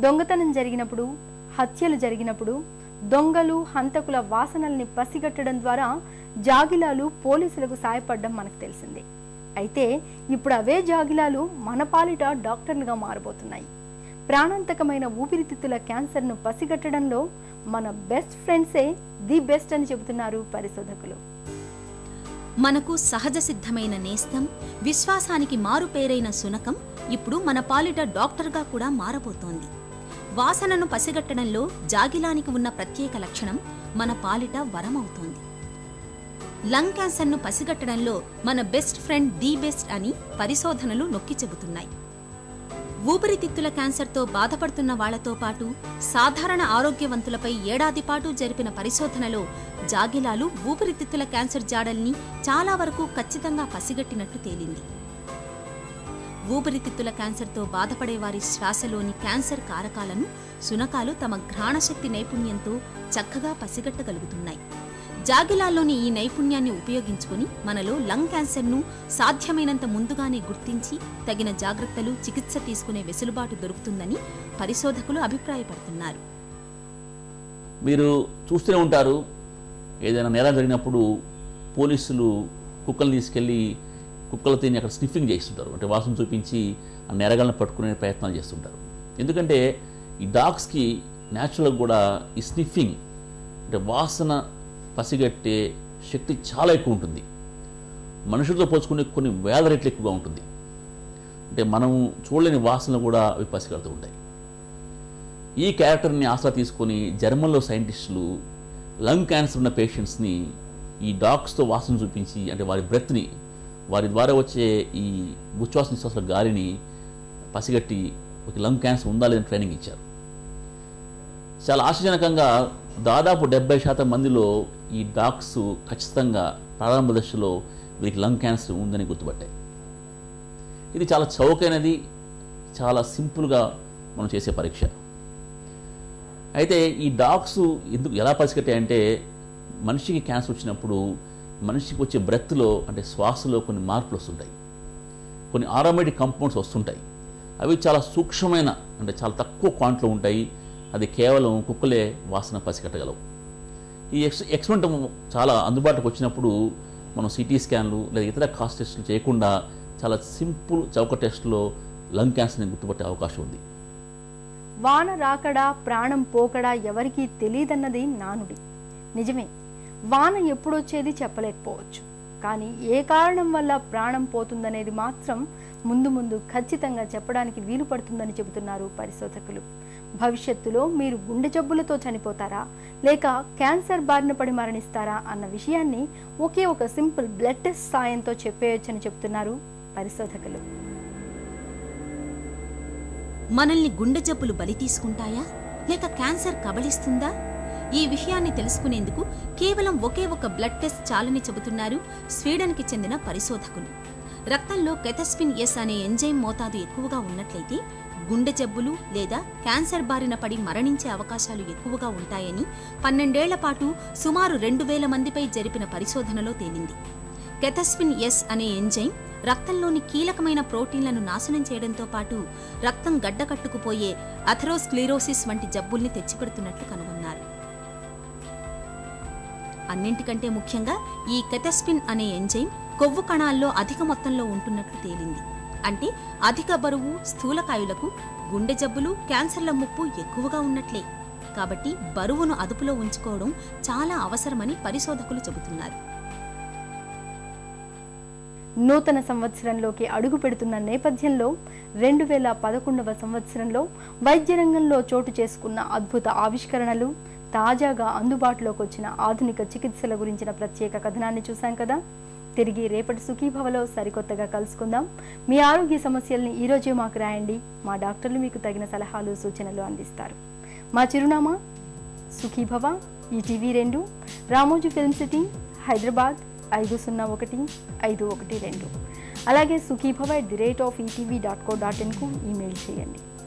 దొంగతనం జరిగినప్పుడు హత్యలు జరిగినప్పుడు దొంగలు హంతకుల వాసనల్ని పసిగట్టడం ద్వారా జాగిలాలు పోలీసులకు సాయపడడం మనకు తెలిసిందే అయితే ఇప్పుడు అవే జాగిలాలు మన పాలిట డాక్టర్లుగా మారబోతున్నాయి ప్రాణాంతకమైన ఊపిరితిత్తుల క్యాన్సర్ను పసిగట్టడంలో మన బెస్ట్ ఫ్రెండ్సే ది బెస్ట్ అని చెబుతున్నారు పరిశోధకులు మనకు సహజ సిద్ధమైన నేస్తం విశ్వాసానికి మారుపేరైన సునకం ఇప్పుడు మన పాలిట డాక్టర్గా కూడా మారబోతోంది వాసనను పసిగట్టడంలో జాగిలానికి ఉన్న ప్రత్యేక లక్షణం మన పాలిట వరమవుతోంది లంగ్ క్యాన్సర్ను పసిగట్టడంలో మన బెస్ట్ ఫ్రెండ్ ది బెస్ట్ అని పరిశోధనలు నొక్కి చెబుతున్నాయి ఊపిరితిత్తుల క్యాన్సర్తో బాధపడుతున్న వాళ్లతో పాటు సాధారణ ఆరోగ్యవంతులపై ఏడాది పాటు జరిపిన పరిశోధనలో జాగిలాలు ఊపిరితిత్తుల క్యాన్సర్ జాడల్ని చాలా వరకు ఖచ్చితంగా పసిగట్టినట్టు తేలింది ఊపిరితిత్తుల క్యాన్సర్తో బాధపడే వారి శ్వాసలోని క్యాన్సర్ కారకాలను సునకాలు తమ ఘ్రాణశక్తి నైపుణ్యంతో చక్కగా పసిగట్టగలుగుతున్నాయి జాగిలాల్లోని ఈ నైపుణ్యాన్ని ఉపయోగించుకుని మనలో లంగ్ క్యాన్సర్ను సాధ్యమైనంత ముందుగానే గుర్తించి తగిన జాగ్రత్తలు చికిత్స తీసుకునే వెసులుబాటు దొరుకుతుందని పరిశోధకులు అభిప్రాయపడుతున్నారు మీరు చూస్తూనే ఉంటారు ఏదైనా నేరం జరిగినప్పుడు పోలీసులు కుక్కల్ని తీసుకెళ్ళి కుక్కలతో అక్కడ స్నిఫింగ్ చేస్తుంటారు అంటే వాసన చూపించి ఆ నేరగాళ్ళని పట్టుకునే ప్రయత్నాలు చేస్తుంటారు ఎందుకంటే ఈ డాగ్స్కి న్యాచురల్గా కూడా ఈ స్నిఫింగ్ అంటే వాసన పసిగట్టే శక్తి చాలా ఎక్కువ ఉంటుంది మనుషులతో పోల్చుకునే కొన్ని వేల రెట్లు ఎక్కువగా ఉంటుంది అంటే మనం చూడలేని వాసనలు కూడా అవి పసిగడుతూ ఉంటాయి ఈ క్యారెక్టర్ని ఆసరా తీసుకొని జర్మన్లో సైంటిస్టులు లంగ్ క్యాన్సర్ ఉన్న పేషెంట్స్ని ఈ డాగ్స్తో వాసన చూపించి అంటే వారి బ్రెత్ని వారి ద్వారా వచ్చే ఈ ఉచ్ఛ్వాస నిశ్వాసాల గాలిని పసిగట్టి ఒక లంగ్ క్యాన్సర్ ఉందా లేదని ట్రైనింగ్ ఇచ్చారు చాలా ఆశాజనకంగా దాదాపు డెబ్బై శాతం మందిలో ఈ డాగ్స్ ఖచ్చితంగా ప్రారంభ దశలో వీరికి లంగ్ క్యాన్సర్ ఉందని గుర్తుపట్టాయి ఇది చాలా చౌకైనది చాలా సింపుల్గా మనం చేసే పరీక్ష అయితే ఈ డాగ్స్ ఎందుకు ఎలా పసిగట్టాయంటే మనిషికి క్యాన్సర్ వచ్చినప్పుడు మనిషికి వచ్చే బ్రెత్లో అంటే శ్వాసలో కొన్ని మార్పులు వస్తుంటాయి కొన్ని ఆరోమేటిక్ కంపౌండ్స్ వస్తుంటాయి అవి చాలా సూక్ష్మమైన అంటే చాలా తక్కువ క్వాంట్లో ఉంటాయి అది కేవలం కుక్కలే వాసన పసిగట్టగలవు ఈ ఎక్స్ ఎక్స్పెరిమెంట్ చాలా అందుబాటులోకి వచ్చినప్పుడు మనం సిటీ స్కాన్లు లేదా ఇతర కాస్ట్ టెస్టులు చేయకుండా చాలా సింపుల్ చౌక టెస్ట్లో లంగ్ క్యాన్సర్ని గుర్తుపట్టే అవకాశం ఉంది వాన రాకడా ప్రాణం పోకడా ఎవరికీ తెలియదన్నది నానుడి నిజమే వాన ఎప్పుడొచ్చేది చెప్పలేకపోవచ్చు కానీ ఏ కారణం వల్ల ప్రాణం పోతుందనేది మాత్రం ముందు ముందు ఖచ్చితంగా చెప్పడానికి వీలు పడుతుందని చెబుతున్నారు పరిశోధకులు భవిష్యత్తులో మీరు గుండె జబ్బులతో చనిపోతారా లేక క్యాన్సర్ బారిన పడి మరణిస్తారా అన్న విషయాన్ని ఒకే ఒక సింపుల్ బ్లడ్ టెస్ట్ సాయంతో చెప్పేయొచ్చని చెబుతున్నారు పరిశోధకులు మనల్ని గుండె జబ్బులు బలి తీసుకుంటాయా లేక క్యాన్సర్ కబళిస్తుందా ఈ విషయాన్ని తెలుసుకునేందుకు కేవలం ఒకే ఒక బ్లడ్ టెస్ట్ చాలని చెబుతున్నారు స్వీడన్కి చెందిన పరిశోధకులు రక్తంలో కెథస్పిన్ ఎస్ అనే ఎంజైమ్ మోతాదు ఎక్కువగా ఉన్నట్లయితే గుండె జబ్బులు లేదా క్యాన్సర్ బారిన పడి మరణించే అవకాశాలు ఎక్కువగా ఉంటాయని పన్నెండేళ్ల పాటు సుమారు రెండు వేల మందిపై జరిపిన పరిశోధనలో తేలింది కెథస్పిన్ ఎస్ అనే ఎంజైమ్ రక్తంలోని కీలకమైన ప్రోటీన్లను నాశనం చేయడంతో పాటు రక్తం గడ్డకట్టుకుపోయే అథెరోస్క్లీరోసిస్ వంటి జబ్బుల్ని తెచ్చిపెడుతున్నట్లు కనుగొన్నారు అన్నింటికంటే ముఖ్యంగా ఈ కెథస్పిన్ అనే ఎంజైమ్ కొవ్వు కణాల్లో అధిక మొత్తంలో ఉంటున్నట్లు తేలింది అంటే అధిక బరువు స్థూలకాయులకు గుండె జబ్బులు క్యాన్సర్ల ముప్పు ఎక్కువగా ఉన్నట్లే కాబట్టి బరువును అదుపులో ఉంచుకోవడం చాలా అవసరమని పరిశోధకులు చెబుతున్నారు నూతన సంవత్సరంలోకి అడుగు పెడుతున్న నేపథ్యంలో రెండు వేల పదకొండవ సంవత్సరంలో వైద్య రంగంలో చోటు చేసుకున్న అద్భుత ఆవిష్కరణలు తాజాగా అందుబాటులోకి వచ్చిన ఆధునిక చికిత్సల గురించిన ప్రత్యేక కథనాన్ని చూశాం కదా తిరిగి రేపటి సుఖీభవలో సరికొత్తగా కలుసుకుందాం మీ ఆరోగ్య సమస్యల్ని ఈరోజే మాకు రాయండి మా డాక్టర్లు మీకు తగిన సలహాలు సూచనలు అందిస్తారు మా చిరునామా సుఖీభవ ఈటీవీ రెండు రామోజీ ఫిల్మ్ సిటీ హైదరాబాద్ ఐదు సున్నా ఒకటి ఐదు ఒకటి రెండు అలాగే Sukhibhava at the rate of ETV dot co dot ఇన్కు ఈమెయిల్ చేయండి